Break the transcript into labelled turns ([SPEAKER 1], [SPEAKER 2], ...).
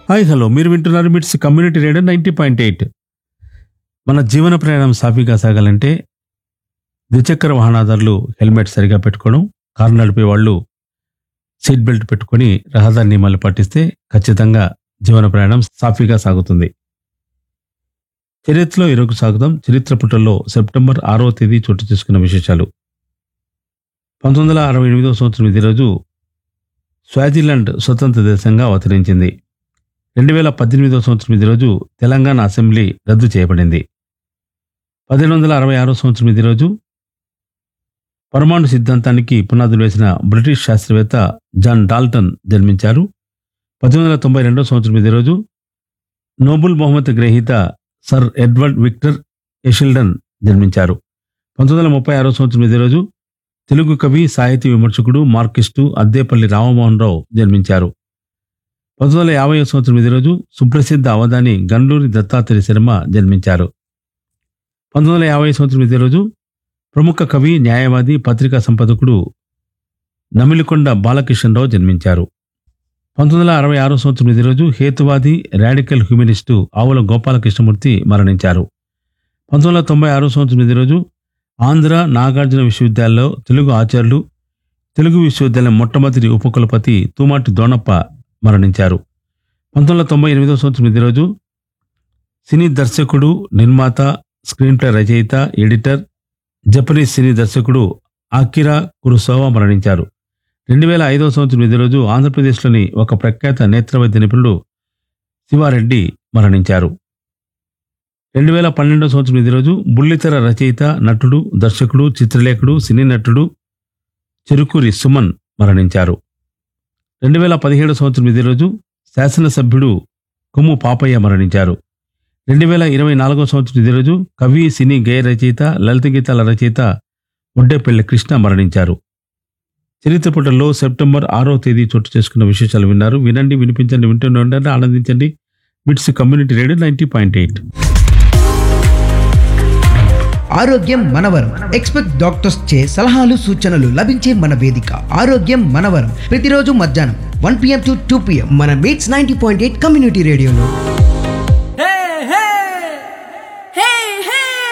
[SPEAKER 1] hi hello మీరు వింటున్నారు MITS community radio ninety point eight మన జీవన ప్రయాణం సాఫీగా సాగాలంటే ద్విచక్ర వాహనదారులు హెల్మెట్ సరిగా పెట్టుకోవడం కారు నడిపే వాళ్ళు సీట్ బెల్ట్ పెట్టుకొని రహదారి నియమాలు పాటిస్తే ఖచ్చితంగా జీవన ప్రయాణం సాఫీగా సాగుతుంది చరిత్రలో ఇరుకు సాగుదాం చరిత్ర పుటల్లో సెప్టెంబర్ ఆరవ తేదీ చోటు చేసుకున్న విశేషాలు పంతొమ్మిది వందల అరవై ఎనిమిదవ సంవత్సరం ఇదే రోజు స్వాజిలాండ్ స్వతంత్ర దేశంగా అవతరించింది రెండు వేల పద్దెనిమిదవ సంవత్సరం ఇదే రోజు తెలంగాణ అసెంబ్లీ రద్దు చేయబడింది పదిహేను వందల అరవై ఆరో సంవత్సరం ఇదే రోజు పరమాణు సిద్ధాంతానికి పునాదులు వేసిన బ్రిటిష్ శాస్త్రవేత్త జాన్ డాల్టన్ జన్మించారు పద్దెనిమిది వందల తొంభై రెండో సంవత్సరం ఇదే రోజు నోబుల్ బహుమతి గ్రహీత సర్ ఎడ్వర్డ్ విక్టర్ ఎషిల్డన్ జన్మించారు పంతొమ్మిది వందల ముప్పై ఆరో సంవత్సరం ఇదే రోజు తెలుగు కవి సాహితీ విమర్శకుడు మార్కిస్టు అద్దేపల్లి రామమోహన్ రావు జన్మించారు పంతొమ్మిది వందల యాభై సంవత్సరం ఇదే రోజు సుప్రసిద్ధ అవధాని గండూరి దత్తాత్రేయ శర్మ జన్మించారు పంతొమ్మిది వందల యాభై సంవత్సరం ఇదే రోజు ప్రముఖ కవి న్యాయవాది పత్రికా సంపాదకుడు నమిలికొండ బాలకిషన్రావు జన్మించారు పంతొమ్మిది వందల అరవై ఆరో సంవత్సరం ఇదే రోజు హేతువాది రాడికల్ హ్యూమనిస్టు ఆవుల గోపాలకృష్ణమూర్తి మరణించారు పంతొమ్మిది వందల తొంభై ఆరో సంవత్సరం ఇదే రోజు ఆంధ్ర నాగార్జున విశ్వవిద్యాలయంలో తెలుగు ఆచార్యులు తెలుగు విశ్వవిద్యాలయం మొట్టమొదటి ఉపకులపతి తూమాటి దోణప్ప మరణించారు పంతొమ్మిది వందల తొంభై ఎనిమిదవ సంవత్సరం ఇదే రోజు సినీ దర్శకుడు నిర్మాత స్క్రీన్ ప్లే రచయిత ఎడిటర్ జపనీస్ సినీ దర్శకుడు ఆకిరా కురుసోవా మరణించారు రెండు వేల ఐదవ సంవత్సరం ఇదే రోజు ఆంధ్రప్రదేశ్లోని ఒక ప్రఖ్యాత నేత్రవైద్య నిపుణుడు శివారెడ్డి మరణించారు రెండు వేల పన్నెండవ సంవత్సరం ఇదే రోజు బుల్లితెర రచయిత నటుడు దర్శకుడు చిత్రలేఖుడు సినీ నటుడు చెరుకూరి సుమన్ మరణించారు రెండు వేల పదిహేడు సంవత్సరం ఇదే రోజు శాసనసభ్యుడు కొమ్ము పాపయ్య మరణించారు రెండు వేల ఇరవై నాలుగో సంవత్సరం ఇదే రోజు కవి సినీ గేయ రచయిత లలిత గీతాల రచయిత ఒడ్డేపల్లి కృష్ణ మరణించారు చరిత్ర పుటల్లో సెప్టెంబర్ ఆరో తేదీ చోటు చేసుకున్న విశేషాలు విన్నారు వినండి వినిపించండి వింటూనే ఉండండి ఆనందించండి MITS community radio ninety point eight
[SPEAKER 2] ఆరోగ్యం మనవరం ఎక్స్పెక్ట్ డాక్టర్స్ చే సలహాలు సూచనలు లభించే మన వేదిక ఆరోగ్యం మనవరం ప్రతిరోజు మధ్యాహ్నం one PM to two PM మన MITS ninety point eight community రేడియోలో